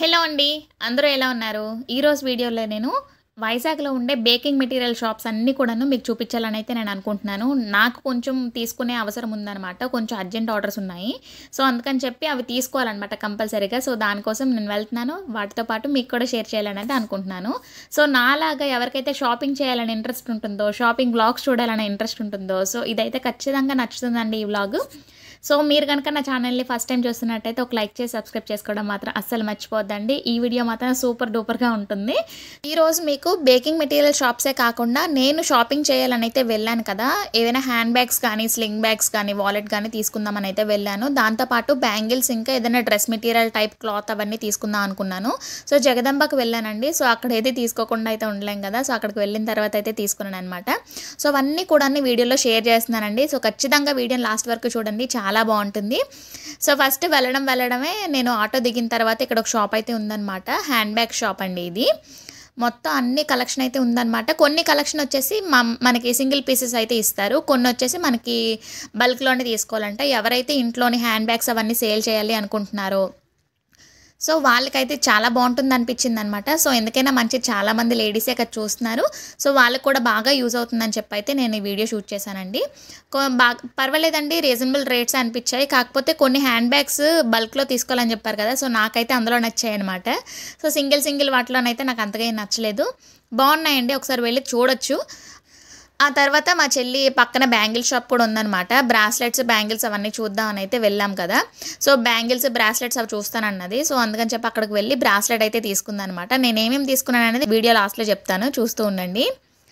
Hello అండి అందరూ ఎలా ఉన్నారు ఈరోజు వీడియోలో నేను వైజాగ్లో ఉండే బేకింగ్ మెటీరియల్ షాప్స్ అన్నీ కూడాను మీకు చూపించాలని అయితే నేను అనుకుంటున్నాను నాకు కొంచెం తీసుకునే అవసరం ఉందన్నమాట కొంచెం అర్జెంట్ ఆర్డర్స్ ఉన్నాయి సో అందుకని చెప్పి అవి తీసుకోవాలన్నమాట కంపల్సరీగా సో దానికోసం నేను వెళ్తున్నాను వాటితో పాటు మీకు కూడా షేర్ చేయాలని అయితే అనుకుంటున్నాను సో నాలాగా ఎవరికైతే షాపింగ్ చేయాలని ఇంట్రెస్ట్ ఉంటుందో షాపింగ్ బ్లాగ్స్ చూడాలనే ఇంట్రెస్ట్ ఉంటుందో సో ఇదైతే ఖచ్చితంగా నచ్చుతుందండి ఈ వ్లాగ్ సో మీరు కనుక నా ఛానల్ని ఫస్ట్ టైం చూస్తున్నట్టయితే ఒక లైక్ చేసి సబ్స్క్రైబ్ చేసుకోవడం మాత్రం అస్సలు మర్చిపోద్దండి ఈ వీడియో మాత్రం సూపర్ డూపర్గా ఉంటుంది ఈరోజు మీకు బేకింగ్ మెటీరియల్ షాప్సే కాకుండా నేను షాపింగ్ చేయాలని అయితే వెళ్ళాను కదా ఏవైనా హ్యాండ్ బ్యాగ్స్ కానీ స్లింగ్ బ్యాగ్స్ కానీ వాలెట్ కానీ తీసుకుందామని అయితే వెళ్ళాను దాంతోపాటు బ్యాంగిల్స్ ఇంకా ఏదైనా డ్రెస్ మెటీరియల్ టైప్ క్లాత్ అవన్నీ తీసుకుందాం అనుకున్నాను సో జగదంబకు వెళ్ళానండి సో అక్కడ ఏది తీసుకోకుండా అయితే ఉండలేం కదా సో అక్కడికి వెళ్ళిన తర్వాత అయితే తీసుకున్నాను అనమాట సో అవన్నీ కూడా అన్ని వీడియోలో షేర్ చేస్తున్నానండి సో ఖచ్చితంగా వీడియోని లాస్ట్ వరకు చూడండి చాలా బాగుంటుంది సో ఫస్ట్ వెళ్ళడం వెళ్ళడమే నేను ఆటో దిగిన తర్వాత ఇక్కడ ఒక షాప్ అయితే ఉందన్నమాట హ్యాండ్ బ్యాగ్ షాప్ అండి ఇది మొత్తం అన్ని కలెక్షన్ అయితే ఉందన్నమాట కొన్ని కలెక్షన్ వచ్చేసి మ- మనకి సింగిల్ పీసెస్ అయితే ఇస్తారు కొన్ని వచ్చేసి మనకి బల్క్లోనే తీసుకోవాలంట ఎవరైతే ఇంట్లోని హ్యాండ్ బ్యాగ్స్ అవన్నీ సేల్ చేయాలి అనుకుంటున్నారో సో వాళ్ళకైతే చాలా బాగుంటుంది అనిపించింది అనమాట సో ఎందుకైనా మంచి చాలా మంది లేడీసే ఇక్కడ చూస్తున్నారు సో వాళ్ళకి కూడా బాగా యూజ్ అవుతుందని చెప్పి అయితే నేను ఈ వీడియో షూట్ చేశానండి కొ- బాగా పర్వాలేదండి రీజనబుల్ రేట్స్ అనిపించాయి కాకపోతే కొన్ని హ్యాండ్ బ్యాగ్స్ బల్క్లో తీసుకోవాలని చెప్పారు కదా సో నాకైతే అందులో నచ్చాయి అనమాట సో సింగిల్ సింగిల్ వాటిలోనైతే నాకు అంతగా ఏం నచ్చలేదు బాగున్నాయండి ఒకసారి వెళ్ళి చూడొచ్చు ఆ తర్వాత మా చెల్లి పక్కన బ్యాంగిల్ షాప్ కూడా ఉందన్నమాట బ్రాస్లెట్స్ బ్యాంగిల్స్ అవన్నీ చూద్దామని అయితే వెళ్ళాం కదా సో బ్యాంగిల్స్ బ్రాస్లెట్స్ అవి చూస్తానన్నది సో అందుకని చెప్పి అక్కడికి వెళ్ళి బ్రాస్లెట్ అయితే తీసుకుందనమాట నేను ఏమేమి తీసుకున్నాను అనేది వీడియో లాస్ట్లో చెప్తాను చూస్తూ ఉండండి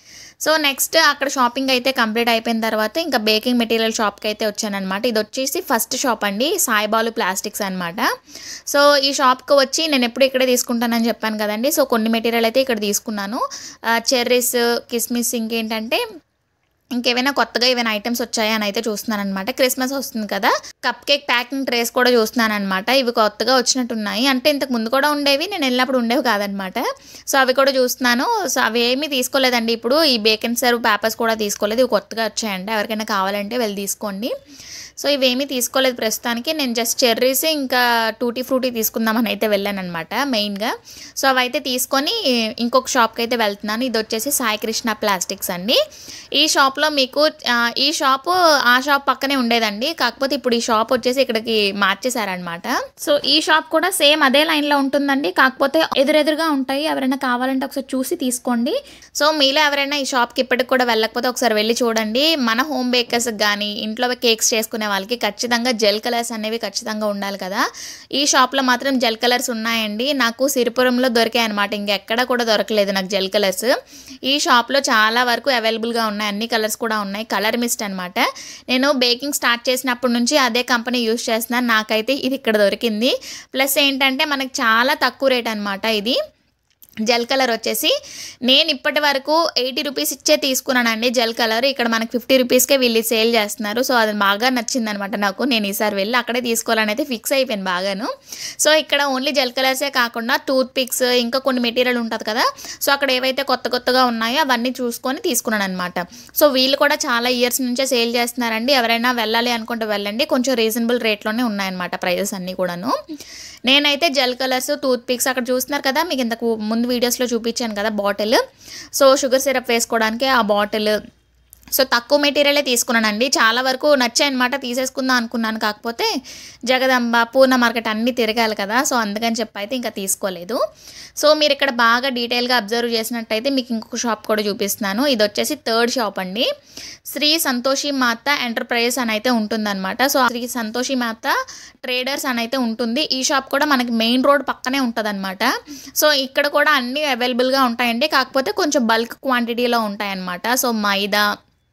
సో నెక్స్ట్ అక్కడ షాపింగ్ అయితే కంప్లీట్ అయిపోయిన తర్వాత ఇంకా బేకింగ్ మెటీరియల్ షాప్కి అయితే వచ్చానమాట ఇది వచ్చేసి ఫస్ట్ షాప్ అండి సాయిబాలు ప్లాస్టిక్స్ అనమాట సో ఈ షాప్కి వచ్చి నేను ఎప్పుడు ఇక్కడే తీసుకుంటానని చెప్పాను కదండి సో కొన్ని మెటీరియల్ అయితే ఇక్కడ తీసుకున్నాను చెర్రీస్ కిస్మిస్ ఇంకేంటంటే ఇంకేమైనా కొత్తగా ఏమైనా ఐటమ్స్ వచ్చాయా అని అయితే చూస్తున్నాను అనమాట క్రిస్మస్ వస్తుంది కదా కప్ కేక్ ప్యాకింగ్ ట్రేస్ కూడా చూస్తున్నాను అనమాట ఇవి కొత్తగా వచ్చినట్టు ఉన్నాయి అంటే ఇంతకు ముందు కూడా ఉండేవి నేను వెళ్ళినప్పుడు ఉండేవి కాదనమాట సో అవి కూడా చూస్తున్నాను సో అవి ఏమీ తీసుకోలేదండి ఇప్పుడు ఈ బేకన్ సర్వ్ పేపర్స్ కూడా తీసుకోలేదు ఇవి కొత్తగా వచ్చాయండి ఎవరికైనా కావాలంటే వెళ్ళి తీసుకోండి సో ఇవేమీ తీసుకోలేదు ప్రస్తుతానికి నేను జస్ట్ చెర్రీస్ ఇంకా టూటీ ఫ్రూటీ తీసుకుందామని అయితే వెళ్ళాను అనమాట మెయిన్గా సో అవైతే తీసుకొని ఇంకొక షాప్కి అయితే వెళ్తున్నాను ఇది వచ్చేసి సాయి కృష్ణ ప్లాస్టిక్స్ అండి ఈ షాప్లో మీకు ఆ, ఈ షాపు ఆ షాప్ పక్కనే ఉండేదండి కాకపోతే ఇప్పుడు ఈ షాప్ వచ్చేసి ఇక్కడికి మార్చేశారనమాట సో ఈ షాప్ కూడా సేమ్ అదే లైన్లో ఉంటుందండి కాకపోతే ఎదురెదురుగా ఉంటాయి ఎవరైనా కావాలంటే ఒకసారి చూసి తీసుకోండి సో మీలో ఎవరైనా ఈ షాప్కి ఇప్పటికి కూడా వెళ్ళకపోతే ఒకసారి వెళ్ళి చూడండి మన హోమ్ బేకర్స్ కానీ ఇంట్లో కేక్స్ చేసుకునే వాళ్ళకి ఖచ్చితంగా జెల్ కలర్స్ అనేవి ఖచ్చితంగా ఉండాలి కదా ఈ షాప్లో మాత్రం జెల్ కలర్స్ ఉన్నాయండి నాకు సిరిపురంలో దొరికాయి అనమాట ఇంకెక్కడ కూడా దొరకలేదు నాకు జెల్ కలర్స్ ఈ షాప్లో చాలా వరకు అవైలబుల్గా ఉన్నాయి అన్ని కలర్స్ కూడా ఉన్నాయి కలర్ మిస్ట్ అనమాట నేను బేకింగ్ స్టార్ట్ చేసినప్పటి నుంచి అదే కంపెనీ యూస్ చేస్తున్నాను నాకైతే ఇది ఇక్కడ దొరికింది ప్లస్ ఏంటంటే మనకి చాలా తక్కువ రేట్ అనమాట ఇది జెల్ కలర్ వచ్చేసి నేను ఇప్పటి వరకు ఎయిటీ రూపీస్ ఇచ్చే తీసుకున్నానండి జెల్ కలర్ ఇక్కడ మనకి ఫిఫ్టీ రూపీస్కే వీళ్ళు సేల్ చేస్తున్నారు సో అది బాగా నచ్చింది అనమాట నాకు నేను ఈసారి వెళ్ళి అక్కడే తీసుకోవాలని అయితే ఫిక్స్ అయిపోయాను బాగాను సో ఇక్కడ ఓన్లీ జెల్ కలర్సే కాకుండా టూత్ పిక్స్ ఇంకా కొన్ని మెటీరియల్ ఉంటుంది కదా సో అక్కడ ఏవైతే కొత్త కొత్తగా ఉన్నాయో అవన్నీ చూసుకొని తీసుకున్నాను అనమాట సో వీళ్ళు కూడా చాలా ఇయర్స్ నుంచే సేల్ చేస్తున్నారండి ఎవరైనా వెళ్ళాలి అనుకుంటే వెళ్ళండి కొంచెం రీజనబుల్ రేట్లోనే ఉన్నాయన్నమాట ప్రైజెస్ అన్నీ కూడాను నేనైతే జెల్ కలర్స్ టూత్ పిక్స్ అక్కడ చూస్తున్నారు కదా మీకు ఇంతకు ముందు వీడియోస్లో చూపించాను కదా బాటిల్ సో షుగర్ సిరప్ వేసుకోవడానికి ఆ బాటిల్ సో తక్కువ మెటీరియలే తీసుకున్నానండి చాలా వరకు నచ్చాయన్నమాట తీసేసుకుందాం అనుకున్నాను కాకపోతే జగదంబ పూర్ణ మార్కెట్ అన్నీ తిరగాలి కదా సో అందుకని చెప్పి అయితే ఇంకా తీసుకోలేదు సో మీరు ఇక్కడ బాగా డీటెయిల్గా అబ్జర్వ్ చేసినట్టయితే మీకు ఇంకొక షాప్ కూడా చూపిస్తున్నాను ఇది వచ్చేసి థర్డ్ షాప్ అండి శ్రీ సంతోషి మాత ఎంటర్ప్రైజెస్ అని అయితే ఉంటుందన్నమాట సో శ్రీ సంతోషి మాత ట్రేడర్స్ అని అయితే ఉంటుంది ఈ షాప్ కూడా మనకి మెయిన్ రోడ్ పక్కనే ఉంటుందన్నమాట సో ఇక్కడ కూడా అన్నీ అవైలబుల్గా ఉంటాయండి కాకపోతే కొంచెం బల్క్ క్వాంటిటీలో ఉంటాయన్నమాట సో మైదా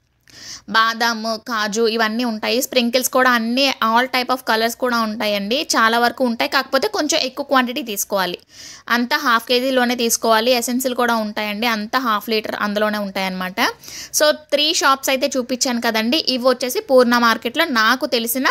బాదాము కాజు ఇవన్నీ ఉంటాయి స్ప్రింకిల్స్ కూడా అన్ని ఆల్ టైప్ ఆఫ్ కలర్స్ కూడా ఉంటాయండి చాలా వరకు ఉంటాయి కాకపోతే కొంచెం ఎక్కువ క్వాంటిటీ తీసుకోవాలి అంతా హాఫ్ కేజీలోనే తీసుకోవాలి ఎసెన్షియల్ కూడా ఉంటాయండి అంతా హాఫ్ లీటర్ అందులోనే ఉంటాయన్నమాట సో త్రీ షాప్స్ అయితే చూపించాను కదండి ఇవి వచ్చేసి పూర్ణ మార్కెట్లో నాకు తెలిసిన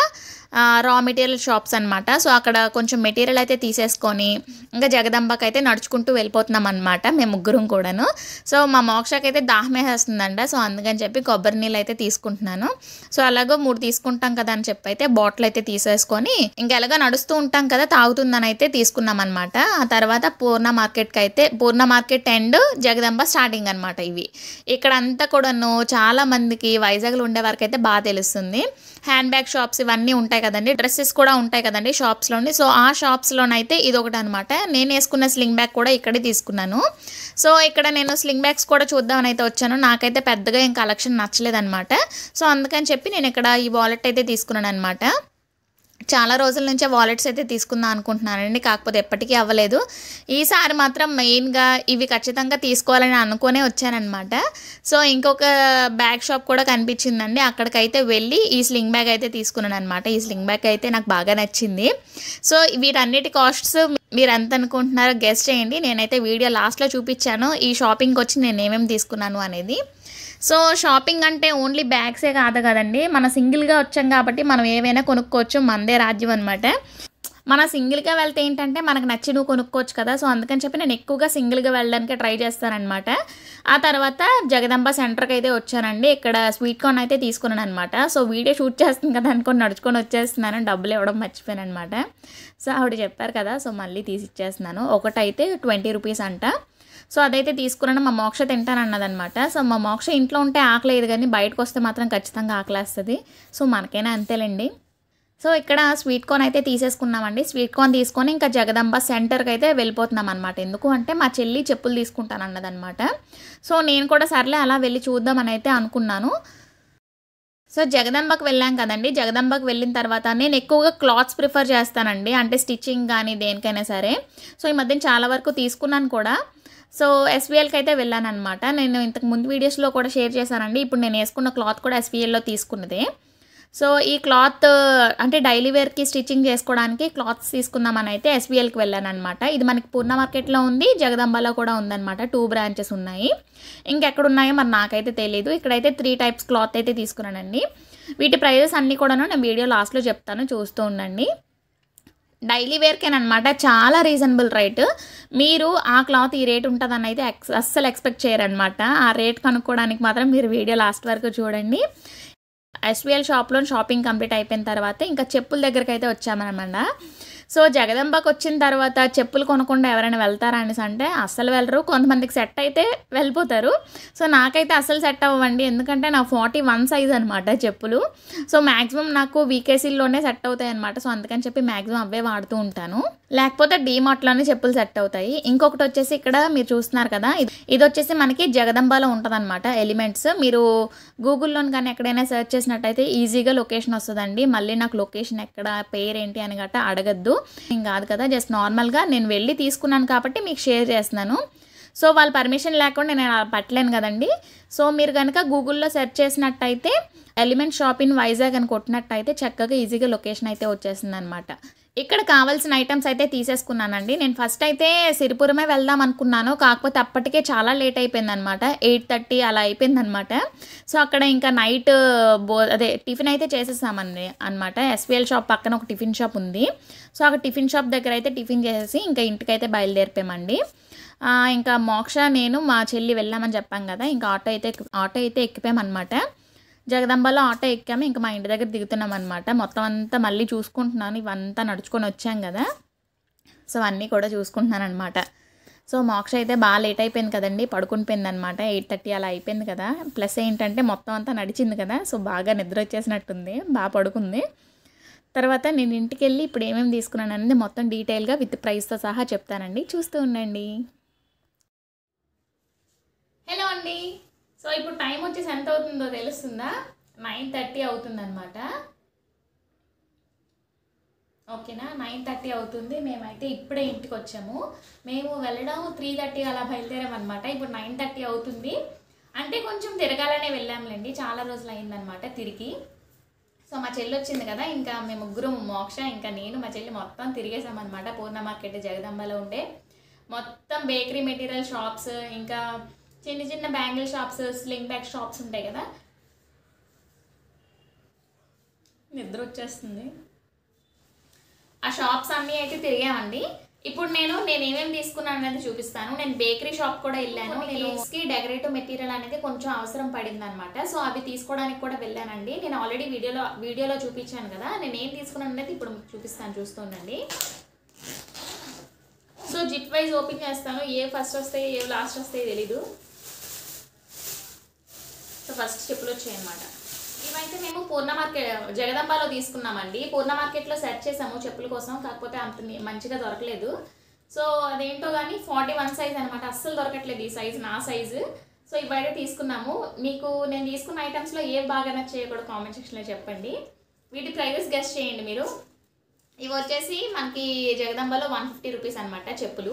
రా మెటీరియల్ షాప్స్ అనమాట సో అక్కడ కొంచెం మెటీరియల్ అయితే తీసేసుకొని ఇంకా జగదంబకి అయితే నడుచుకుంటూ వెళ్ళిపోతున్నాం అనమాట మేము ముగ్గురం కూడాను సో మా మోక్షకి అయితే దాహం వేసేస్తుందంట సో అందుకని చెప్పి కొబ్బరి నీళ్ళు అయితే తీసుకుంటున్నాను సో అలాగో మూడు తీసుకుంటాం కదా అని చెప్పి అయితే బాటిల్ అయితే తీసేసుకొని ఇంకా ఎలాగో నడుస్తూ ఉంటాం కదా తాగుతుందని అయితే తీసుకున్నాం అనమాట ఆ తర్వాత పూర్ణ మార్కెట్కి అయితే Purna market and Jagadamba starting అనమాట ఇవి ఇక్కడ అంతా కూడాను చాలా మందికి వైజాగ్లో ఉండే వారికి అయితే బాగా తెలుస్తుంది హ్యాండ్ బ్యాగ్ షాప్స్ ఇవన్నీ ఉంటాయి కదండి డ్రెస్సెస్ కూడా ఉంటాయి కదండి షాప్స్లోని సో ఆ షాప్స్లోనైతే ఇది ఒకటి అనమాట నేను వేసుకున్న స్లింగ్ బ్యాగ్ కూడా ఇక్కడే తీసుకున్నాను సో ఇక్కడ నేను స్లింగ్ బ్యాగ్స్ కూడా చూద్దామని అయితే వచ్చాను నాకైతే పెద్దగా ఏం కలెక్షన్ నచ్చలేదన్నమాట సో అందుకని చెప్పి నేను ఇక్కడ ఈ వాలెట్ అయితే తీసుకున్నాను అనమాట చాలా రోజుల నుంచే వాలెట్స్ అయితే తీసుకుందాం అనుకుంటున్నానండి కాకపోతే ఎప్పటికీ అవ్వలేదు ఈసారి మాత్రం మెయిన్గా ఇవి ఖచ్చితంగా తీసుకోవాలని అనుకునే వచ్చానమాట సో ఇంకొక బ్యాగ్ షాప్ కూడా కనిపించిందండి అక్కడికైతే వెళ్ళి ఈ స్లింగ్ బ్యాగ్ అయితే తీసుకున్నాను అనమాట ఈ స్లింగ్ బ్యాగ్ అయితే నాకు బాగా నచ్చింది సో వీటన్నిటి కాస్ట్స్ మీరు ఎంత అనుకుంటున్నారో గెస్ట్ చేయండి నేనైతే వీడియో లాస్ట్లో చూపించాను ఈ షాపింగ్కి వచ్చి నేను ఏమేమి తీసుకున్నాను అనేది సో షాపింగ్ అంటే ఓన్లీ బ్యాగ్సే కాదు కదండి మన సింగిల్గా వచ్చాం కాబట్టి మనం ఏవైనా కొనుక్కోవచ్చు మనదే రాజ్యం అనమాట మన సింగిల్గా వెళ్తే ఏంటంటే మనకు నచ్చి నువ్వు కొనుక్కోవచ్చు కదా సో అందుకని చెప్పి నేను ఎక్కువగా సింగిల్గా వెళ్ళడానికి ట్రై చేస్తానమాట ఆ తర్వాత జగదంబ సెంటర్కి అయితే వచ్చానండి ఇక్కడ స్వీట్ కార్న్ అయితే తీసుకున్నాను అనమాట సో వీడియో షూట్ చేస్తుంది కదా అనుకొని నడుచుకొని వచ్చేస్తున్నాను డబ్బులు ఇవ్వడం మర్చిపోయాను అనమాట సో ఆవిడ చెప్పారు కదా సో మళ్ళీ తీసి ఇచ్చేస్తున్నాను ఒకటైతే ట్వంటీ రూపీస్ అంట సో అదైతే తీసుకున్నాను మా మోక్ష తింటాను అన్నదనమాట సో మా మోక్ష ఇంట్లో ఉంటే ఆకలేదు కానీ బయటకు వస్తే మాత్రం ఖచ్చితంగా ఆకలేస్తుంది సో మనకైనా అంతేలేండి సో ఇక్కడ స్వీట్ కార్న్ అయితే తీసేసుకున్నామండి స్వీట్ కార్న్ తీసుకొని ఇంకా జగదంబ సెంటర్కి అయితే వెళ్ళిపోతున్నాం అనమాట ఎందుకు అంటే మా చెల్లి చెప్పులు తీసుకుంటాను అన్నదనమాట సో నేను కూడా సర్లే అలా వెళ్ళి చూద్దామని అయితే అనుకున్నాను సో జగదంబకు వెళ్ళాం కదండి జగదంబకు వెళ్ళిన తర్వాత నేను ఎక్కువగా క్లాత్స్ ప్రిఫర్ చేస్తానండి అంటే స్టిచ్చింగ్ కానీ దేనికైనా సరే సో ఈ మధ్యన చాలా వరకు తీసుకున్నాను కూడా సో ఎస్విఎల్కి అయితే వెళ్ళాను అనమాట నేను ఇంతకు ముందు వీడియోస్లో కూడా షేర్ చేశానండి ఇప్పుడు నేను వేసుకున్న క్లాత్ కూడా ఎస్విఎల్లో తీసుకున్నదే సో ఈ క్లాత్ అంటే డైలీ వేర్కి స్టిచ్చింగ్ చేసుకోవడానికి క్లాత్స్ తీసుకుందామని అయితే ఎస్బిఎల్కి వెళ్ళాను అనమాట ఇది మనకి పూర్ణ మార్కెట్లో ఉంది జగదంబలో కూడా ఉందన్నమాట టూ బ్రాంచెస్ ఉన్నాయి ఇంకెక్కడ ఉన్నాయో మరి నాకైతే తెలియదు ఇక్కడైతే త్రీ టైప్స్ క్లాత్ అయితే తీసుకున్నానండి వీటి ప్రైజెస్ అన్నీ కూడాను నేను వీడియో లాస్ట్లో చెప్తాను చూస్తూ ఉండండి డైలీ వేర్కేనమాట చాలా రీజనబుల్ రేట్ మీరు ఆ క్లాత్ ఈ రేట్ ఉంటుందని అయితే ఎక్స్ అస్సలు ఎక్స్పెక్ట్ చేయరనమాట ఆ రేట్ కనుక్కోవడానికి మాత్రం మీరు వీడియో లాస్ట్ వరకు చూడండి ఎస్విఎల్ షాప్లో షాపింగ్ కంప్లీట్ అయిపోయిన తర్వాత ఇంకా చెప్పుల దగ్గరికి అయితే వచ్చామన్నమాట సో జగదంబకి వచ్చిన తర్వాత చెప్పులు కొనకుండా ఎవరైనా వెళ్తారా అనేసి అంటే అస్సలు వెళ్ళరు కొంతమందికి సెట్ అయితే వెళ్ళిపోతారు సో నాకైతే అస్సలు సెట్ అవ్వండి ఎందుకంటే నా ఫార్టీ వన్ సైజ్ అనమాట చెప్పులు సో మ్యాక్సిమం నాకు వీకేసీల్లోనే సెట్ అవుతాయి అనమాట సో అందుకని చెప్పి మ్యాక్సిమం అవే వాడుతూ ఉంటాను లేకపోతే డీమార్ట్లోనే చెప్పులు సెట్ అవుతాయి ఇంకొకటి వచ్చేసి ఇక్కడ మీరు చూస్తున్నారు కదా ఇది ఇది వచ్చేసి మనకి జగదంబాలో ఉంటుందన్నమాట ఎలిమెంట్స్ మీరు గూగుల్లో కానీ ఎక్కడైనా సెర్చ్ చేసినట్టయితే ఈజీగా లొకేషన్ వస్తుందండి మళ్ళీ నాకు లొకేషన్ ఎక్కడ పేరేంటి అని గట్టా అడగద్దు ఏం కాదు కదా జస్ట్ నార్మల్గా నేను వెళ్ళి తీసుకున్నాను కాబట్టి మీకు షేర్ చేస్తున్నాను సో వాళ్ళ పర్మిషన్ లేకుండా నేను అలా పట్టలేను కదండి సో మీరు కనుక గూగుల్లో సెర్చ్ చేసినట్టయితే ఎలిమెంట్ షాప్ ఇన్ వైజాగ్ అని కొట్టినట్టయితే చక్కగా ఈజీగా లొకేషన్ అయితే వచ్చేసింది అనమాట ఇక్కడ కావాల్సిన ఐటమ్స్ అయితే తీసేసుకున్నానండి నేను ఫస్ట్ అయితే సిరిపురమే వెళ్దాం అనుకున్నాను కాకపోతే అప్పటికే చాలా లేట్ అయిపోయింది అనమాట ఎయిట్ థర్టీ అలా అయిపోయింది అనమాట సో అక్కడ ఇంకా నైట్ బో అదే టిఫిన్ అయితే చేసేసామండి అనమాట ఎస్విఎల్ షాప్ పక్కన ఒక టిఫిన్ షాప్ ఉంది సో అక్కడ టిఫిన్ షాప్ దగ్గర అయితే టిఫిన్ చేసేసి ఇంకా ఇంటికైతే బయలుదేరిపోయామండి ఆ, ఇంకా మోక్ష నేను మా చెల్లి వెళ్ళామని చెప్పాం కదా ఇంకా ఆటో అయితే ఎక్కి- ఆటో అయితే ఎక్కిపోయామన్నమాట జగదంబలో ఆటో ఎక్కాము ఇంకా మా ఇంటి దగ్గర దిగుతున్నాం అనమాట మొత్తం అంతా మళ్ళీ చూసుకుంటున్నాను ఇవంతా నడుచుకొని వచ్చాం కదా సో అన్నీ కూడా చూసుకుంటున్నాను అనమాట సో మోక్ష అయితే బాగా లేట్ అయిపోయింది కదండి పడుకుని పోయింది అనమాట ఎయిట్ థర్టీ అలా అయిపోయింది కదా ప్లస్ ఏంటంటే మొత్తం అంతా నడిచింది కదా సో బాగా నిద్ర వచ్చేసినట్టుంది బాగా పడుకుంది తర్వాత నేను ఇంటికి వెళ్ళి ఇప్పుడు ఏమేమి తీసుకున్నాను అనేది మొత్తం డీటెయిల్గా విత్ ప్రైస్తో సహా చెప్తానండి చూస్తూ ఉండండి హలో అండి సో ఇప్పుడు టైం వచ్చేసి ఎంత అవుతుందో తెలుస్తుందా నైన్ థర్టీ అవుతుందన్నమాట ఓకేనా నైన్ థర్టీ అవుతుంది మేమైతే ఇప్పుడే ఇంటికి వచ్చాము మేము వెళ్ళడం త్రీ థర్టీ అలా బయలుదేరాం అనమాట ఇప్పుడు నైన్ థర్టీ అవుతుంది అంటే కొంచెం తిరగాలనే వెళ్ళాంలేండి చాలా రోజులు అయిందనమాట తిరిగి సో మా చెల్లి వచ్చింది కదా ఇంకా మేము ముగ్గురు మోక్ష ఇంకా నేను మా చెల్లి మొత్తం తిరిగేసామన్నమాట పూర్ణ మార్కెట్ జగదంబలో ఉండే మొత్తం బేకరీ మెటీరియల్ షాప్స్ ఇంకా చిన్న చిన్న bangle shops sling bag shops ఉంటాయి కదా నిద్ర వచ్చేస్తుంది ఆ షాప్స్ అన్నీ అయితే తిరిగామండి ఇప్పుడు నేను నేను ఏమేమి తీసుకున్నాను అనేది చూపిస్తాను నేను బేకరీ షాప్ కూడా వెళ్ళాను నేను కి డెకరేటివ్ మెటీరియల్ అనేది కొంచెం అవసరం పడింది అనమాట సో అవి తీసుకోవడానికి కూడా వెళ్ళానండి నేను ఆల్రెడీ వీడియోలో వీడియోలో చూపించాను కదా నేను ఏం తీసుకున్నాను అనేది ఇప్పుడు మీకు చూపిస్తాను చూస్తుండండి సో జిప్ వైజ్ ఓపెన్ చేస్తాను ఏ ఫస్ట్ వస్తాయి ఏ లాస్ట్ వస్తాయి తెలీదు సో ఫస్ట్ చెప్పులు వచ్చాయి అనమాట ఇవైతే మేము పూర్ణ మార్కెట్ జగదంబాలో తీసుకున్నామండి పూర్ణ మార్కెట్లో సెర్చ్ చేసాము చెప్పుల కోసం కాకపోతే అంత ని- మంచిగా దొరకలేదు సో అదేంటో కానీ ఫార్టీ వన్ సైజ్ అనమాట అస్సలు దొరకట్లేదు ఈ సైజ్ నా సైజు సో ఇవైతే తీసుకున్నాము మీకు నేను తీసుకున్న ఐటమ్స్లో ఏ బాగా నచ్చాయో కూడా కామెంట్ సెక్షన్లో చెప్పండి వీటి ప్రైజెస్ గెస్ట్ చేయండి మీరు ఇవి వచ్చేసి మనకి జగదంబలో వన్ ఫిఫ్టీ రూపీస్ అనమాట చెప్పులు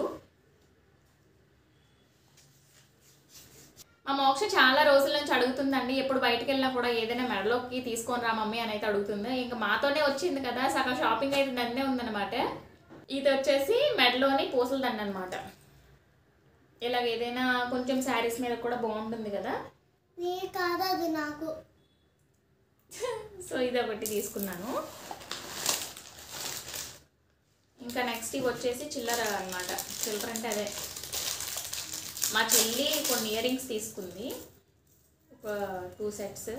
మా మోక్ష చాలా రోజుల నుంచి అడుగుతుందండి ఎప్పుడు బయటకు వెళ్ళినా కూడా ఏదైనా మెడలోకి తీసుకొని రా మమ్మీ అని అయితే అడుగుతుంది ఇంకా మాతోనే వచ్చింది కదా సగం షాపింగ్ అయితే దాన్నే ఉందన్నమాట ఇది వచ్చేసి మెడలోని పూసల దండ అనమాట ఇలాగ ఏదైనా కొంచెం శారీస్ మీద కూడా బాగుంటుంది కదా నీ కాదు అది నాకు సో ఇది ఒకటి తీసుకున్నాను ఇంకా నెక్స్ట్ ఇవి వచ్చేసి చిల్లర అనమాట చిల్లర అంటే అదే మా చెల్లి కొన్ని ఇయర్ రింగ్స్ తీసుకుంది ఒక టూ సెట్స్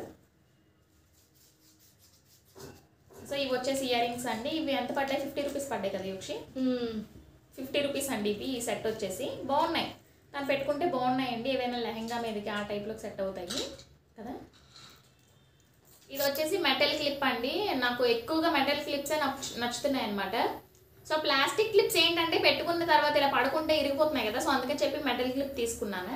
సో ఇవి వచ్చేసి ఇయర్ రింగ్స్ అండి ఇవి ఎంత పడ్డాయి ఫిఫ్టీ రూపీస్ పడ్డాయి కదా యుక్షి ఫిఫ్టీ రూపీస్ అండి ఇవి ఈ సెట్ వచ్చేసి బాగున్నాయి దాన్ని పెట్టుకుంటే బాగున్నాయండి ఏవైనా లెహంగా మీదకి ఆ టైప్లోకి సెట్ అవుతాయి కదా ఇది వచ్చేసి మెటల్ క్లిప్ అండి నాకు ఎక్కువగా మెటల్ క్లిప్సే నచ్చుతున్నాయి అనమాట సో ప్లాస్టిక్ క్లిప్స్ ఏంటంటే పెట్టుకున్న తర్వాత ఇలా పడుకుంటే ఇరిగిపోతున్నాయి కదా సో అందుకని చెప్పి మెటల్ క్లిప్ తీసుకున్నాను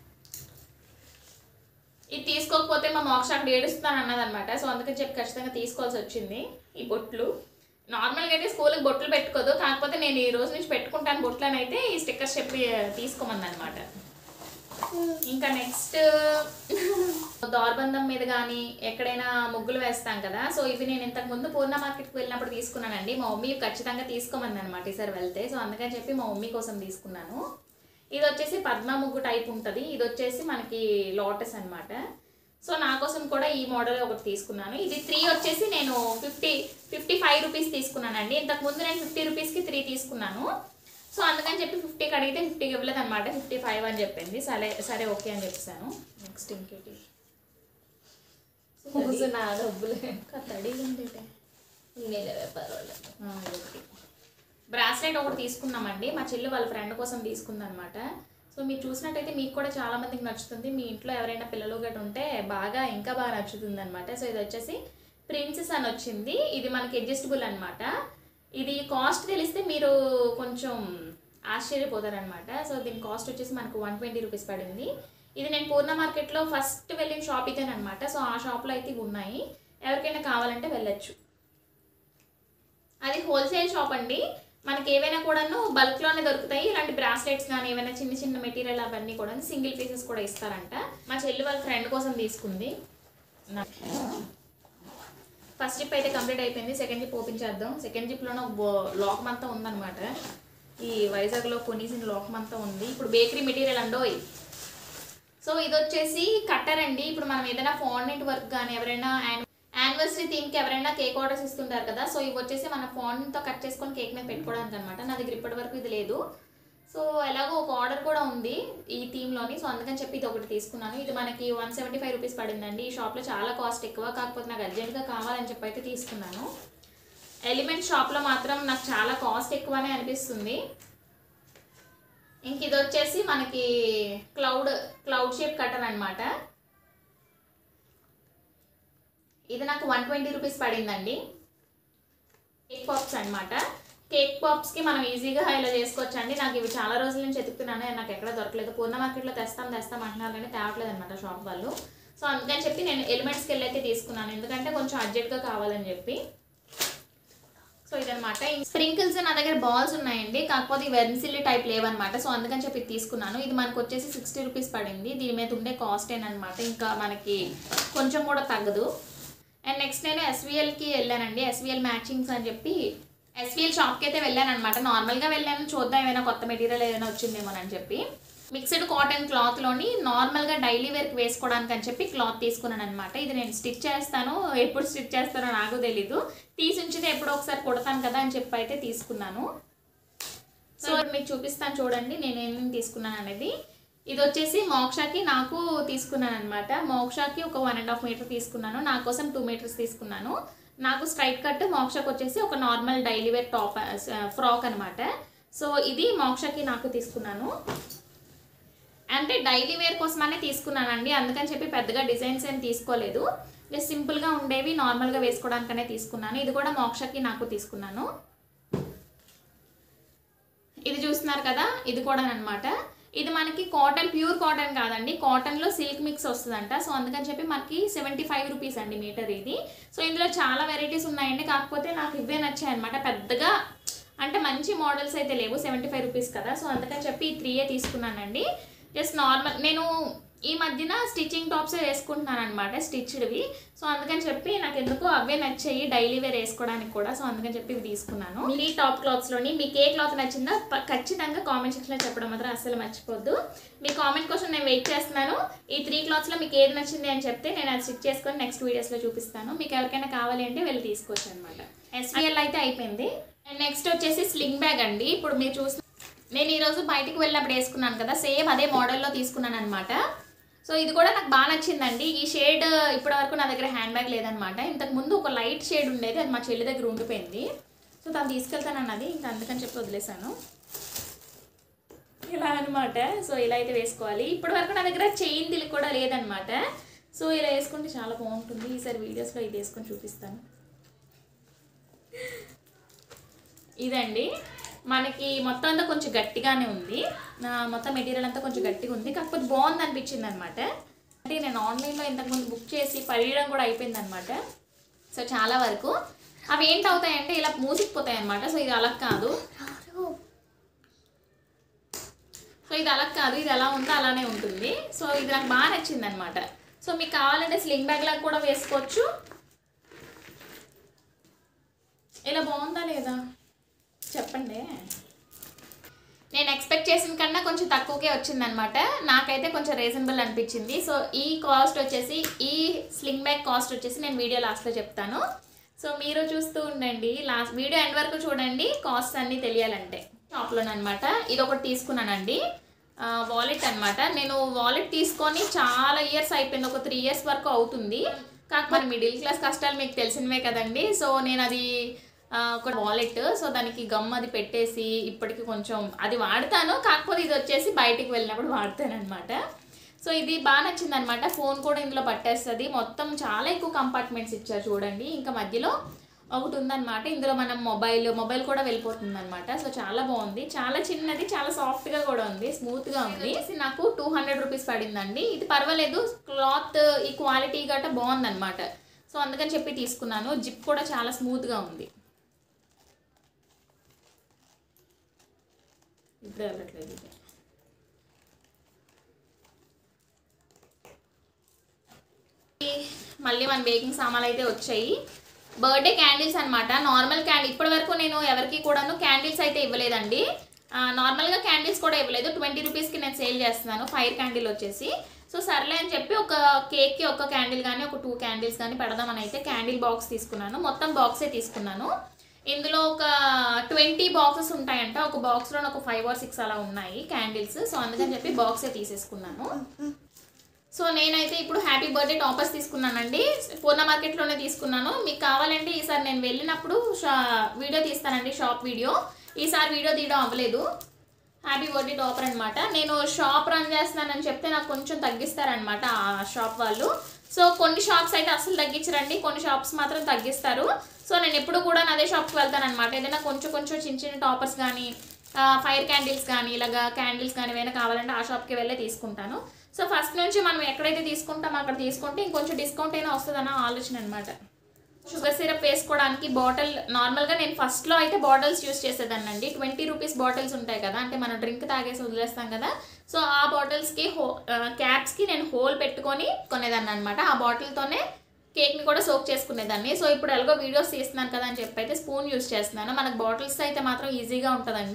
ఇది తీసుకోకపోతే మా మోక్ష అక్కడ ఏడుస్తాను అన్నదన్నమాట సో అందుకని చెప్పి ఖచ్చితంగా తీసుకోవాల్సి వచ్చింది ఈ బొట్లు నార్మల్గా అయితే స్కూల్కి బొట్లు పెట్టుకోదు కాకపోతే నేను ఈ రోజు నుంచి పెట్టుకుంటాను బొట్లు అని అయితే ఈ స్టిక్కర్స్ చెప్పి తీసుకోమంది అనమాట ఇంకా నెక్స్ట్ దౌర్బంధం మీద కానీ ఎక్కడైనా ముగ్గులు వేస్తాం కదా సో ఇవి నేను ఇంతకు ముందు పూర్ణ మార్కెట్కి వెళ్ళినప్పుడు తీసుకున్నానండి మా మమ్మీ ఖచ్చితంగా తీసుకోమంది అనమాట ఈసారి వెళ్తే సో అందుకని చెప్పి మా మమ్మీ కోసం తీసుకున్నాను ఇది వచ్చేసి పద్మ ముగ్గు టైప్ ఉంటుంది ఇది వచ్చేసి మనకి లోటస్ అన్నమాట సో నా కోసం కూడా ఈ మోడల్ ఒకటి తీసుకున్నాను ఇది త్రీ వచ్చేసి నేను ఫిఫ్టీ ఫిఫ్టీ ఫైవ్ రూపీస్ తీసుకున్నానండి ఇంతకు ముందు నేను ఫిఫ్టీ రూపీస్కి త్రీ తీసుకున్నాను సో అందుకని చెప్పి ఫిఫ్టీకి అడిగితే ఫిఫ్టీకి ఇవ్వలేదు అనమాట ఫిఫ్టీ ఫైవ్ అని చెప్పింది సరే సరే ఓకే అని చెప్పేసాను నెక్స్ట్ ఇంకేటి నా డబ్బులు తడిగా ఉంది ఇటే. నేనే పర్వాలేదు ఆ, ఇదొకటి బ్రాస్లెట్ ఒకటి తీసుకున్నామండి మా చెల్లి వాళ్ళ ఫ్రెండ్ కోసం తీసుకుందనమాట సో మీరు చూసినట్టయితే మీకు కూడా చాలా మందికి నచ్చుతుంది మీ ఇంట్లో ఎవరైనా పిల్లలు గట్రా ఉంటే బాగా ఇంకా బాగా నచ్చుతుంది అనమాట సో ఇది వచ్చేసి ప్రిన్సెస్ అని వచ్చింది ఇది మనకి అడ్జస్టబుల్ అనమాట ఇది కాస్ట్ తెలిస్తే మీరు కొంచెం ఆశ్చర్యపోతారనమాట సో దీని కాస్ట్ వచ్చేసి మనకు వన్ ట్వంటీ రూపీస్ పడింది ఇది నేను పూర్ణ మార్కెట్లో ఫస్ట్ వెళ్ళిన షాప్ ఇదేనమాట సో ఆ షాప్లో అయితే ఇవి ఉన్నాయి ఎవరికైనా కావాలంటే వెళ్ళొచ్చు అది హోల్సేల్ షాప్ అండి మనకి ఏవైనా కూడాను బల్క్లోనే దొరుకుతాయి ఇలాంటి బ్రాస్లెట్స్ కానీ ఏమైనా చిన్న చిన్న మెటీరియల్ అవన్నీ కూడా సింగిల్ పీసెస్ కూడా ఇస్తారంట మా చెల్లి వాళ్ళ ఫ్రెండ్ కోసం తీసుకుంది నా- ఫస్ట్ జిప్ అయితే కంప్లీట్ అయిపోయింది సెకండ్ జిప్ ఓపెన్ చేద్దాం సెకండ్ జిప్లోనే లోకం అంతా ఉందన్నమాట ఈ వైజాగ్లో కొనేసిన లోకం అంతా ఉంది ఇప్పుడు బేకరీ మెటీరియల్ అండోయ్ సో ఇది వచ్చేసి కట్టర్ అండి ఇప్పుడు మనం ఏదైనా ఫాండెంట్ వర్క్ కానీ ఎవరైనా యానివర్సరీ థీమ్కి ఎవరైనా కేక్ ఆర్డర్స్ ఇస్తుంటారు కదా సో ఇవి వచ్చేసి మన ఫాండ్తో కట్ చేసుకొని కేక్ మీద పెట్టుకోవడానికి అనమాట నా దగ్గర ఇప్పటి వరకు ఇది లేదు సో ఎలాగో ఒక ఆర్డర్ కూడా ఉంది ఈ థీమ్లోని సో అందుకని చెప్పి ఇది ఒకటి తీసుకున్నాను ఇది మనకి వన్ సెవెంటీ ఫైవ్ రూపీస్ పడిందండి ఈ షాప్లో చాలా కాస్ట్ ఎక్కువ కాకపోతే నాకు అర్జెంట్గా కావాలని చెప్పి అయితే తీసుకున్నాను ఎలిమెంట్ షాప్లో మాత్రం నాకు చాలా కాస్ట్ ఎక్కువనే అనిపిస్తుంది ఇంక ఇది వచ్చేసి మనకి క్లౌడ్ క్లౌడ్ షేప్ కటర్ అనమాట ఇది నాకు వన్ ట్వంటీ రూపీస్ పడిందండి కేక్ పాప్స్ అనమాట కేక్ పాప్స్కి మనం ఈజీగా ఇలా చేసుకోవచ్చు అండి నాకు ఇవి చాలా రోజుల నుంచి ఎత్తుకుతున్నాను నాకు ఎక్కడ దొరకలేదు పూర్ణ మార్కెట్లో తెస్తాం తెస్తాం అంటున్నారు కానీ తేవట్లేదు అనమాట షాప్ వాళ్ళు సో అందుకని చెప్పి నేను ఎలిమెంట్స్కి వెళ్ళి అయితే తీసుకున్నాను ఎందుకంటే కొంచెం అర్జెంట్గా కావాలని చెప్పి సో ఇదనమాట స్ప్రింకిల్స్ నా దగ్గర బాల్స్ ఉన్నాయండి కాకపోతే ఇవి వెన్సిల్ టైప్ లేవన్నమాట సో అందుకని చెప్పి ఇది తీసుకున్నాను ఇది మనకు వచ్చేసి సిక్స్టీ రూపీస్ పడింది దీని మీద ఉండే కాస్ట్ ఏనమాట ఇంకా మనకి కొంచెం కూడా తగ్గదు అండ్ నెక్స్ట్ నేను ఎస్విఎల్కి వెళ్ళానండి ఎస్విఎల్ మ్యాచింగ్స్ అని చెప్పి ఎస్విఎల్ షాప్కి అయితే వెళ్ళాను అనమాట నార్మల్గా వెళ్ళాను చూద్దాం ఏమైనా కొత్త మెటీరియల్ ఏదైనా వచ్చిందేమో అని చెప్పి మిక్స్డ్ కాటన్ క్లాత్లోని నార్మల్గా డైలీ వేర్కి వేసుకోవడానికి అని చెప్పి క్లాత్ తీసుకున్నాను అనమాట ఇది నేను స్టిచ్ చేస్తాను ఎప్పుడు స్టిచ్ చేస్తానో నాకు తెలీదు తీసి ఉంచితే ఎప్పుడో ఒకసారి కుడతాను కదా అని చెప్పి అయితే తీసుకున్నాను సో ఇప్పుడు మీకు చూపిస్తాను చూడండి నేను ఏమేమి తీసుకున్నాను అనేది ఇది వచ్చేసి మోక్షాకి నాకు తీసుకున్నాను అనమాట మోక్షాకి ఒక వన్ అండ్ హాఫ్ మీటర్ తీసుకున్నాను నా కోసం టూ మీటర్స్ తీసుకున్నాను నాకు స్ట్రైట్ కట్ మోక్షకి వచ్చేసి ఒక normal daily wear top frock అనమాట సో ఇది మోక్షకి నాకు తీసుకున్నాను అంటే డైలీ వేర్ కోసమనే తీసుకున్నానండి అందుకని చెప్పి పెద్దగా డిజైన్స్ ఏం తీసుకోలేదు జస్ట్ సింపుల్గా ఉండేవి నార్మల్గా వేసుకోవడానికనే తీసుకున్నాను ఇది కూడా మోక్షకి నాకు తీసుకున్నాను ఇది చూస్తున్నారు కదా ఇది కూడా అనమాట ఇది మనకి కాటన్ ప్యూర్ కాటన్ కాదండి కాటన్లో సిల్క్ మిక్స్ వస్తుందంట సో అందుకని చెప్పి మనకి సెవెంటీ ఫైవ్ రూపీస్ అండి మీటర్ ఇది సో ఇందులో చాలా వెరైటీస్ ఉన్నాయండి కాకపోతే నాకు ఇవే నచ్చాయి అనమాట పెద్దగా అంటే మంచి మోడల్స్ అయితే లేవు సెవెంటీ ఫైవ్ రూపీస్ కదా సో అందుకని చెప్పి ఈ త్రీయే తీసుకున్నానండి జస్ట్ నార్మల్ నేను ఈ మధ్యన స్టిచ్చింగ్ టాప్సే వేసుకుంటున్నాను అనమాట స్టిచ్డ్వి సో అందుకని చెప్పి నాకు ఎందుకో అవే నచ్చాయి డైలీ వేర్ వేసుకోవడానికి కూడా సో అందుకని చెప్పి ఇవి తీసుకున్నాను ఈ టాప్ క్లాత్స్లోని మీకు ఏ క్లాత్ నచ్చిందో ప- ఖచ్చితంగా కామెంట్ సెక్షన్లో చెప్పడం మాత్రం అస్సలు మర్చిపోద్దు మీ కామెంట్ కోసం నేను వెయిట్ చేస్తున్నాను ఈ త్రీ క్లాత్స్లో మీకు ఏది నచ్చింది అని చెప్తే నేను అది స్టిచ్ చేసుకొని నెక్స్ట్ వీడియోస్లో చూపిస్తాను మీకు ఎవరికైనా కావాలి అంటే వెళ్ళి తీసుకోవచ్చు అనమాట ఎస్విఎల్ అయితే అయిపోయింది అండ్ నెక్స్ట్ వచ్చేసి స్లింగ్ బ్యాగ్ అండి ఇప్పుడు మీరు చూసిన నేను ఈరోజు బయటికి వెళ్ళినప్పుడు వేసుకున్నాను కదా సేమ్ అదే మోడల్లో తీసుకున్నాను అనమాట సో ఇది కూడా నాకు బాగా నచ్చిందండి ఈ షేడ్ ఇప్పటి వరకు నా దగ్గర హ్యాండ్ బ్యాగ్ లేదనమాట ఇంతకు ముందు ఒక లైట్ షేడ్ ఉండేది అది మా చెల్లి దగ్గర ఉండిపోయింది సో తను తీసుకెళ్తానన్నది ఇంకా అందుకని చెప్పి వదిలేశాను ఇలా అనమాట సో ఇలా అయితే వేసుకోవాలి ఇప్పటి వరకు నా దగ్గర చైన్ దిల్ కూడా లేదనమాట సో ఇలా వేసుకుంటే చాలా బాగుంటుంది ఈసారి వీడియోస్లో ఇది వేసుకొని చూపిస్తాను ఇదండి మనకి మొత్తం అంతా కొంచెం గట్టిగానే ఉంది నా మొత్తం మెటీరియల్ అంతా కొంచెం గట్టిగా ఉంది కాకపోతే బాగుంది అనిపించింది అనమాట అంటే నేను ఆన్లైన్లో ఇంతకుముందు బుక్ చేసి పడియడం కూడా అయిపోయింది అనమాట సో చాలా వరకు అవి ఏంటి అవుతాయంటే ఇలా మూసిపోతాయి అనమాట సో ఇది అలా కాదు సో ఇది అలా కాదు ఇది ఎలా ఉందో అలానే ఉంటుంది సో ఇది నాకు బాగా నచ్చింది అనమాట సో మీకు కావాలంటే స్లింగ్ బ్యాగ్ లాగా కూడా వేసుకోవచ్చు ఇలా బాగుందా లేదా చెప్పండి నేను ఎక్స్పెక్ట్ చేసిన కన్నా కొంచెం తక్కువకే వచ్చిందనమాట నాకైతే కొంచెం రీజనబుల్ అనిపించింది సో ఈ కాస్ట్ వచ్చేసి ఈ స్లింగ్ బ్యాగ్ కాస్ట్ వచ్చేసి నేను వీడియో లాస్ట్లో చెప్తాను సో మీరు చూస్తూ ఉండండి లాస్ట్ వీడియో ఎండ్ వరకు చూడండి కాస్ట్ అన్నీ తెలియాలంటే షాప్లోనమాట ఇది ఒకటి తీసుకున్నానండి వాలెట్ అన్నమాట నేను వాలెట్ తీసుకొని చాలా ఇయర్స్ అయిపోయింది ఒక త్రీ ఇయర్స్ వరకు అవుతుంది కాకపోతే మిడిల్ క్లాస్ కష్టాలు మీకు తెలిసినవే కదండి సో నేను అది ఆ, ఒక వాలెట్ సో దానికి గమ్ అది పెట్టేసి ఇప్పటికి కొంచెం అది వాడతాను కాకపోతే ఇది వచ్చేసి బయటికి వెళ్ళినప్పుడు వాడతాను అనమాట సో ఇది బాగా నచ్చింది అనమాట ఫోన్ కూడా ఇందులో పట్టేస్తుంది మొత్తం చాలా ఎక్కువ కంపార్ట్మెంట్స్ ఇచ్చారు చూడండి ఇంకా మధ్యలో ఒకటి ఉందన్నమాట ఇందులో మనం మొబైల్ మొబైల్ కూడా వెళ్ళిపోతుంది అనమాట సో చాలా బాగుంది చాలా చిన్నది చాలా సాఫ్ట్గా కూడా ఉంది స్మూత్గా ఉంది ఇది నాకు టూ హండ్రెడ్ రూపీస్ పడిందండి ఇది పర్వాలేదు క్లాత్ ఈ క్వాలిటీ గట్రా బాగుందన్నమాట సో అందుకని చెప్పి తీసుకున్నాను జిప్ కూడా చాలా స్మూత్గా ఉంది ఇప్పుడు వెళ్ళట్లేదు ఇది మళ్ళీ మన బేకింగ్ సామాన్లు అయితే వచ్చాయి బర్త్డే క్యాండిల్స్ అనమాట నార్మల్ క్యాండిల్ ఇప్పటి వరకు నేను ఎవరికి కూడాను క్యాండిల్స్ అయితే ఇవ్వలేదండి ఆ, నార్మల్గా క్యాండిల్స్ కూడా ఇవ్వలేదు ట్వంటీ రూపీస్కి నేను సేల్ చేస్తున్నాను ఫైర్ క్యాండిల్ వచ్చేసి సో సర్లే అని చెప్పి ఒక కేక్కి ఒక క్యాండిల్ కానీ ఒక టూ క్యాండిల్స్ కానీ పెడదామని అయితే క్యాండిల్ బాక్స్ తీసుకున్నాను మొత్తం బాక్సే తీసుకున్నాను ఇందులో ఒక ట్వంటీ బాక్సెస్ ఉంటాయంట ఒక బాక్స్లో ఒక ఫైవ్ ఆర్ సిక్స్ అలా ఉన్నాయి క్యాండిల్స్ సో అందుకని చెప్పి బాక్సే తీసేసుకున్నాను సో నేనైతే ఇప్పుడు హ్యాపీ బర్త్డే టాపర్స్ తీసుకున్నానండి పూర్ణ మార్కెట్లోనే తీసుకున్నాను మీకు కావాలంటే ఈసారి నేను వెళ్ళినప్పుడు షా వీడియో తీస్తానండి షాప్ వీడియో ఈసారి వీడియో తీయడం అవ్వలేదు హ్యాపీ బర్త్డే టాపర్ అనమాట నేను షాప్ రన్ చేస్తున్నానని చెప్తే నాకు కొంచెం తగ్గిస్తారనమాట ఆ షాప్ వాళ్ళు సో కొన్ని షాప్స్ అయితే అసలు తగ్గించరండి కొన్ని షాప్స్ మాత్రం తగ్గిస్తారు సో నేను ఎప్పుడు కూడా అదే షాప్కి వెళ్తాను అనమాట ఏదైనా కొంచెం కొంచెం చిన్న చిన్న టాపర్స్ కానీ ఫైర్ క్యాండిల్స్ కానీ ఇలాగా క్యాండిల్స్ కానీ ఏమైనా కావాలంటే ఆ షాప్కి వెళ్ళే తీసుకుంటాను సో ఫస్ట్ నుంచి మనం ఎక్కడైతే తీసుకుంటామో అక్కడ తీసుకుంటే ఇంకొంచెం డిస్కౌంట్ అయినా వస్తుందన్న ఆలోచన అనమాట షుగర్ సిరప్ వేసుకోవడానికి బాటిల్ నార్మల్గా నేను ఫస్ట్లో అయితే బాటిల్స్ యూస్ చేసేదాన్నండి ట్వంటీ రూపీస్ బాటిల్స్ ఉంటాయి కదా అంటే మనం డ్రింక్ తాగేసి వదిలేస్తాం కదా సో ఆ బాటిల్స్కి హో క్యాప్స్కి నేను హోల్ పెట్టుకొని కొనేదాన్ని అనమాట ఆ బాటిల్తోనే కేక్ని కూడా సోక్ చేసుకునేదాన్ని సో ఇప్పుడు ఎలాగో వీడియోస్ తీస్తున్నాను కదా అని చెప్పి అయితే స్పూన్ యూస్ చేస్తున్నాను మనకు బాటిల్స్ అయితే మాత్రం ఈజీగా ఉంటుందండి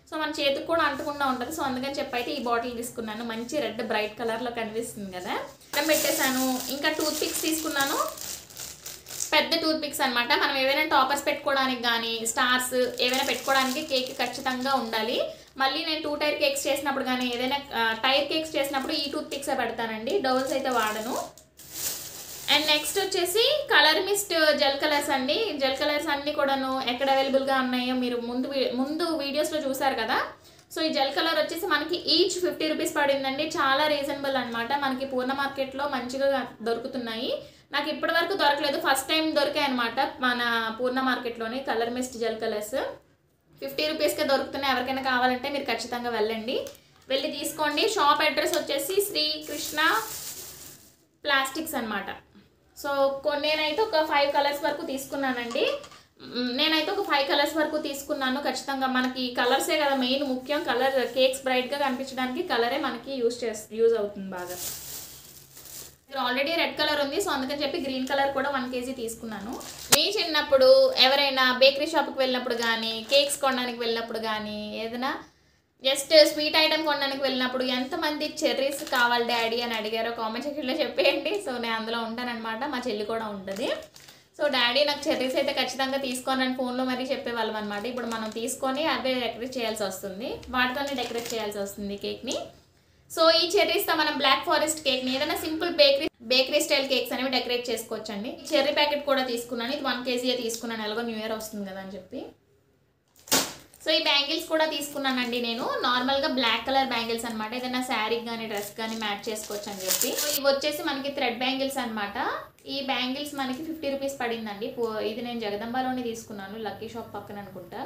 సో మన చేతికి కూడా అంటకుండా ఉంటుంది సో అందుకని చెప్పి అయితే ఈ బాటిల్ తీసుకున్నాను మంచి రెడ్ బ్రైట్ కలర్లో కనిపిస్తుంది కదా అక్కడ పెట్టేశాను ఇంకా టూత్ పిక్స్ తీసుకున్నాను పెద్ద టూత్ పిక్స్ అనమాట మనం ఏవైనా టాపర్స్ పెట్టుకోవడానికి కానీ స్టార్స్ ఏవైనా పెట్టుకోవడానికి కేక్ ఖచ్చితంగా ఉండాలి మళ్ళీ నేను టూ టైర్ కేక్స్ చేసినప్పుడు కానీ ఏదైనా టైర్ కేక్స్ చేసినప్పుడు ఈ టూత్ పిక్సే పెడతానండి డౌల్స్ అయితే వాడను అండ్ నెక్స్ట్ వచ్చేసి కలర్ మిస్ట్ జెల్ కలర్స్ అండి జెల్ కలర్స్ అన్నీ కూడాను ఎక్కడ అవైలబుల్గా ఉన్నాయో మీరు ముందు వీ- ముందు వీడియోస్లో చూసారు కదా సో ఈ జెల్ కలర్ వచ్చేసి మనకి ఈచ్ ఫిఫ్టీ రూపీస్ పడిందండి చాలా రీజనబుల్ అనమాట మనకి పూర్ణ మార్కెట్లో మంచిగా దొరుకుతున్నాయి నాకు ఇప్పటి వరకు దొరకలేదు ఫస్ట్ టైం దొరికాయి అనమాట మన పూర్ణ మార్కెట్లోని colour mist gel colours fifty రూపీస్కే దొరుకుతున్నాయి ఎవరికైనా కావాలంటే మీరు ఖచ్చితంగా వెళ్ళండి వెళ్ళి తీసుకోండి షాప్ అడ్రస్ వచ్చేసి శ్రీకృష్ణ ప్లాస్టిక్స్ అన్నమాట సో కొన్ని నేనైతే ఒక ఫైవ్ కలర్స్ వరకు తీసుకున్నానండి మ్, నేనైతే ఒక ఫైవ్ కలర్స్ వరకు తీసుకున్నాను ఖచ్చితంగా మనకి కలర్సే కదా మెయిన్ ముఖ్యం కలర్ కేక్స్ బ్రైట్గా కనిపించడానికి కలరే మనకి యూజ్ చేస్ యూజ్ అవుతుంది బాగా ఇక్కడ ఆల్రెడీ రెడ్ కలర్ ఉంది సో అందుకని చెప్పి గ్రీన్ కలర్ కూడా వన్ కేజీ తీసుకున్నాను మీ చిన్నప్పుడు ఎవరైనా బేకరీ షాప్కి వెళ్ళినప్పుడు కానీ కేక్స్ కొనడానికి వెళ్ళినప్పుడు కానీ ఏదైనా జస్ట్ స్వీట్ ఐటమ్ కొనడానికి వెళ్ళినప్పుడు ఎంతమంది చెర్రీస్ కావాలి డాడీ అని అడిగారో కామెంట్ సెక్షన్లో చెప్పేయండి సో నేను అందులో ఉంటానన్నమాట మా చెల్లి కూడా ఉంటుంది సో డాడీ నాకు చెర్రీస్ అయితే ఖచ్చితంగా తీసుకోనని ఫోన్లో మరీ చెప్పేవాళ్ళం అనమాట ఇప్పుడు మనం తీసుకొని అవే డెకరేట్ చేయాల్సి వస్తుంది వాటితోనే డెకరేట్ చేయాల్సి వస్తుంది కేక్ని సో ఈ చెర్రీస్తో మనం బ్లాక్ ఫారెస్ట్ కేక్ని ఏదైనా simple bakery bakery style cakes అనేవి డెకరేట్ చేసుకోవచ్చండి చెర్రీ ప్యాకెట్ కూడా తీసుకున్నాను ఇది వన్ కేజీ తీసుకున్నాను ఎలాగో న్యూ ఇయర్ వస్తుంది కదా అని చెప్పి సో ఈ బ్యాంగిల్స్ కూడా తీసుకున్నానండి నేను నార్మల్గా బ్లాక్ కలర్ బ్యాంగిల్స్ అనమాట ఏదైనా శారీ కానీ డ్రెస్ కానీ మ్యాచ్ చేసుకోవచ్చు అని చెప్పి సో ఇవి వచ్చేసి మనకి థ్రెడ్ బ్యాంగిల్స్ అనమాట ఈ బ్యాంగిల్స్ మనకి ఫిఫ్టీ రూపీస్ పడిందండి పో- ఇది నేను జగదంబాలోనే తీసుకున్నాను లక్కీ షాప్ పక్కన అనుకుంటా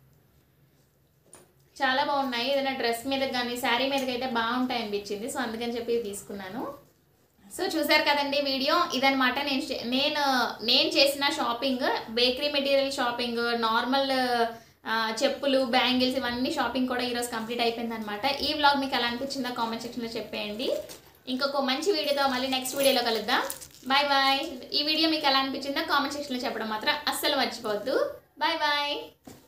చాలా బాగున్నాయి ఏదైనా డ్రెస్ మీద కానీ శారీ మీదకి అయితే బాగుంటాయి అనిపించింది సో అందుకని చెప్పి ఇది తీసుకున్నాను సో చూసారు కదండి వీడియో ఇదనమాట నేను చే- నేను నేను చేసిన shopping bakery material shopping normal ఆ, చెప్పులు బ్యాంగిల్స్ ఇవన్నీ షాపింగ్ కూడా ఈరోజు కంప్లీట్ అయిపోయింది అనమాట ఈ వ్లాగ్ మీకు ఎలా అనిపించిందో కామెంట్ సెక్షన్లో చెప్పేయండి ఇంకొక మంచి వీడియోతో మళ్ళీ నెక్స్ట్ వీడియోలో కలుద్దాం బాయ్ బాయ్ ఈ వీడియో మీకు ఎలా అనిపించిందో కామెంట్ సెక్షన్లో చెప్పడం మాత్రం అస్సలు మర్చిపోవద్దు బాయ్ బాయ్